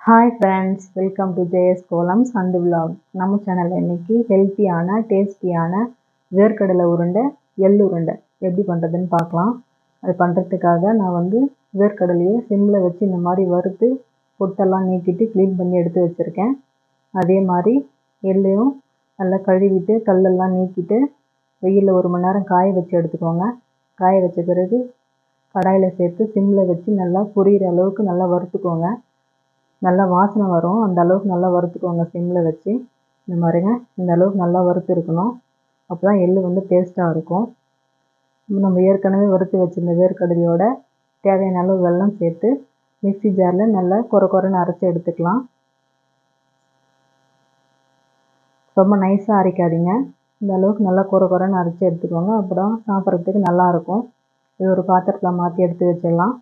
hi friends welcome to JS Kolams and vlog நம்ம சேனலில் இன்றைக்கி ஹெல்த்தியான டேஸ்டியான வேர்க்கடலை உருண்டை எள் உருண்டை எப்படி பண்ணுறதுன்னு பார்க்கலாம் அது பண்ணுறதுக்காக நான் வந்து வேர்க்கடலையை சிம்மில் வச்சு இந்த மாதிரி வறுத்து பொட்டெல்லாம் நீக்கிட்டு க்ளீன் பண்ணி எடுத்து வச்சுருக்கேன் அதே மாதிரி எள்ளையும் நல்லா கழுவிட்டு கல்லெல்லாம் நீக்கிட்டு வெயிலில் ஒரு மணி நேரம் காய வச்சு எடுத்துக்கோங்க காய வச்ச பிறகு கடாயில் சேர்த்து சிம்மில் வச்சு நல்லா பொரியிற அளவுக்கு நல்லா வறுத்துக்கோங்க நல்லா வாசனை வரும் அந்த அளவுக்கு நல்லா வறுத்துக்கோங்க சிம்மில் வச்சு இந்த மாதிரிங்க இந்த அளவுக்கு நல்லா வறுத்து இருக்கணும் அப்போ தான் எள் வந்து டேஸ்ட்டாக இருக்கும் நம்ம ஏற்கனவே வறுத்து வச்சுருந்த வேர்க்கடலையோட தேவையான அளவு வெல்லம் சேர்த்து மிக்ஸி ஜாரில் நல்லா குறை குறைன்னு அரைச்சி எடுத்துக்கலாம் ரொம்ப நைஸாக அரைக்காதீங்க இந்த அளவுக்கு நல்லா குறை குறைன்னு அரைச்சி எடுத்துக்கோங்க அப்புறம் சாப்பிட்றதுக்கு நல்லாயிருக்கும் இது ஒரு பாத்திரத்தில் மாற்றி எடுத்து வச்சிடலாம்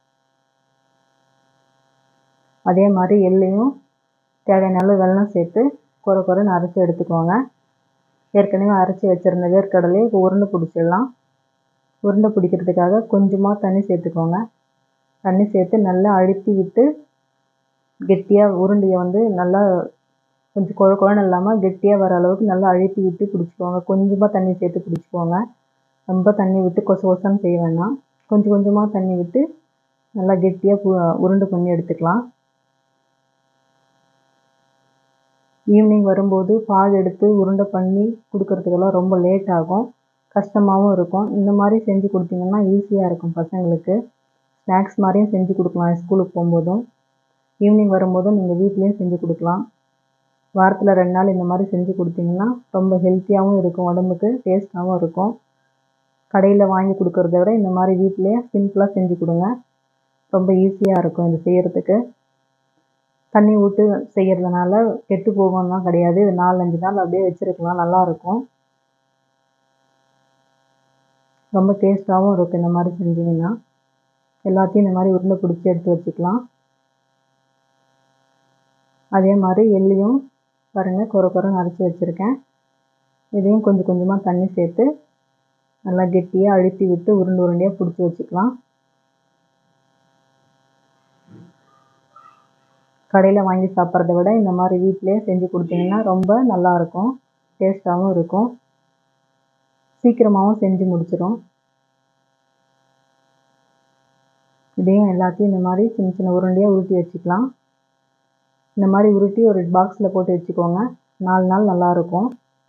அதே மாதிரி எள்ளையும் தேவையான அளவு வெல்லம் சேர்த்து குறை குறைன்னு அரைச்சி எடுத்துக்கோங்க ஏற்கனவே அரைச்சி வச்சுருந்த வேர்க்கடலையை இப்போ உருண்டை பிடிச்சிடலாம் உருண்டை பிடிக்கிறதுக்காக கொஞ்சமாக தண்ணி சேர்த்துக்கோங்க தண்ணி சேர்த்து நல்லா அழுத்தி விட்டு கெட்டியாக உருண்டையை வந்து நல்லா கொஞ்சம் குழ குழன்னு இல்லாமல் கெட்டியாக வர அளவுக்கு நல்லா அழுத்தி விட்டு பிடிச்சிக்கோங்க கொஞ்சமாக தண்ணி சேர்த்து பிடிச்சிக்கோங்க ரொம்ப தண்ணி விட்டு கொச கொசன்னு செய்ய வேணாம் கொஞ்சம் கொஞ்சமாக தண்ணி விட்டு நல்லா கெட்டியாக உருண்டை பண்ணி எடுத்துக்கலாம் ஈவினிங் வரும்போது பால் எடுத்து உருண்டை பண்ணி கொடுக்கறதுக்கெல்லாம் ரொம்ப லேட் ஆகும் கஷ்டமாகவும் இருக்கும் இந்த மாதிரி செஞ்சு கொடுத்தீங்கன்னா ஈஸியாக இருக்கும் பசங்களுக்கு ஸ்நாக்ஸ் மாதிரியும் செஞ்சு கொடுக்கலாம் ஸ்கூலுக்கு போகும்போதும் ஈவினிங் வரும்போதும் நீங்கள் வீட்லேயும் செஞ்சு கொடுக்கலாம் வாரத்தில் ரெண்டு நாள் இந்த மாதிரி செஞ்சு கொடுத்தீங்கன்னா ரொம்ப ஹெல்த்தியாகவும் இருக்கும் உடம்புக்கு டேஸ்ட்டாகவும் இருக்கும் கடையில் வாங்கி கொடுக்கறத விட இந்த மாதிரி வீட்டிலே சிம்பிளாக செஞ்சு கொடுங்க ரொம்ப ஈஸியாக இருக்கும் இது செய்கிறதுக்கு தண்ணி விட்டு செய்கிறதுனால கெட்டு போகும்லாம் கிடையாது இது நாலஞ்சு நாள் அப்படியே வச்சுருக்கலாம் நல்லாயிருக்கும் ரொம்ப டேஸ்ட்டாகவும் இருக்கும் இந்த மாதிரி செஞ்சிங்கன்னா எல்லாத்தையும் இந்த மாதிரி உருண்டை பிடிச்சி எடுத்து வச்சுக்கலாம் அதே மாதிரி எள்ளையும் பாருங்கள் குறை குறைன்னு அரைச்சி வச்சுருக்கேன் இதையும் கொஞ்சம் கொஞ்சமாக தண்ணி சேர்த்து நல்லா கெட்டியாக அழுத்தி விட்டு உருண்டை உருண்டையாக பிடிச்சி வச்சுக்கலாம் கடையில் வாங்கி சாப்பிட்றத விட இந்த மாதிரி வீட்டிலே செஞ்சு கொடுத்தீங்கன்னா ரொம்ப நல்லாயிருக்கும் டேஸ்ட்டாகவும் இருக்கும் சீக்கிரமாகவும் செஞ்சு முடிச்சிடும் இதையும் எல்லாத்தையும் இந்த மாதிரி சின்ன சின்ன உருண்டையாக உருட்டி வச்சுக்கலாம் இந்த மாதிரி உருட்டி ஒரு பாக்ஸில் போட்டு வச்சுக்கோங்க நாலு நாள் நல்லாயிருக்கும்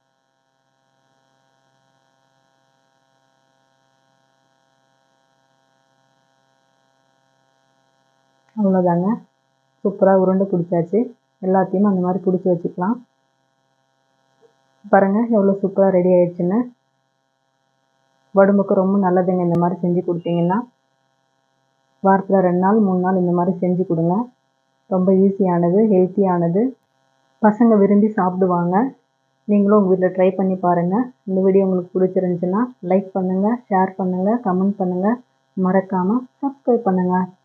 அவ்வளோதாங்க சூப்பராக உருண்டை பிடிச்சாச்சு எல்லாத்தையும் அந்த மாதிரி பிடிச்சி வச்சுக்கலாம் பாருங்கள் எவ்வளோ சூப்பராக ரெடி ஆயிடுச்சுன்னு உடம்புக்கு ரொம்ப நல்லதுங்க இந்த மாதிரி செஞ்சு கொடுத்தீங்கன்னா வாரத்தில் ரெண்டு நாள் மூணு நாள் இந்த மாதிரி செஞ்சு கொடுங்க ரொம்ப ஈஸியானது ஹெல்த்தியானது பசங்க விரும்பி சாப்பிடுவாங்க நீங்களும் உங்கள் வீட்டில் ட்ரை பண்ணி பாருங்கள் இந்த வீடியோ உங்களுக்கு பிடிச்சிருந்துச்சுன்னா லைக் பண்ணுங்கள் ஷேர் பண்ணுங்கள் கமெண்ட் பண்ணுங்கள் மறக்காமல் சப்ஸ்கிரைப் பண்ணுங்கள்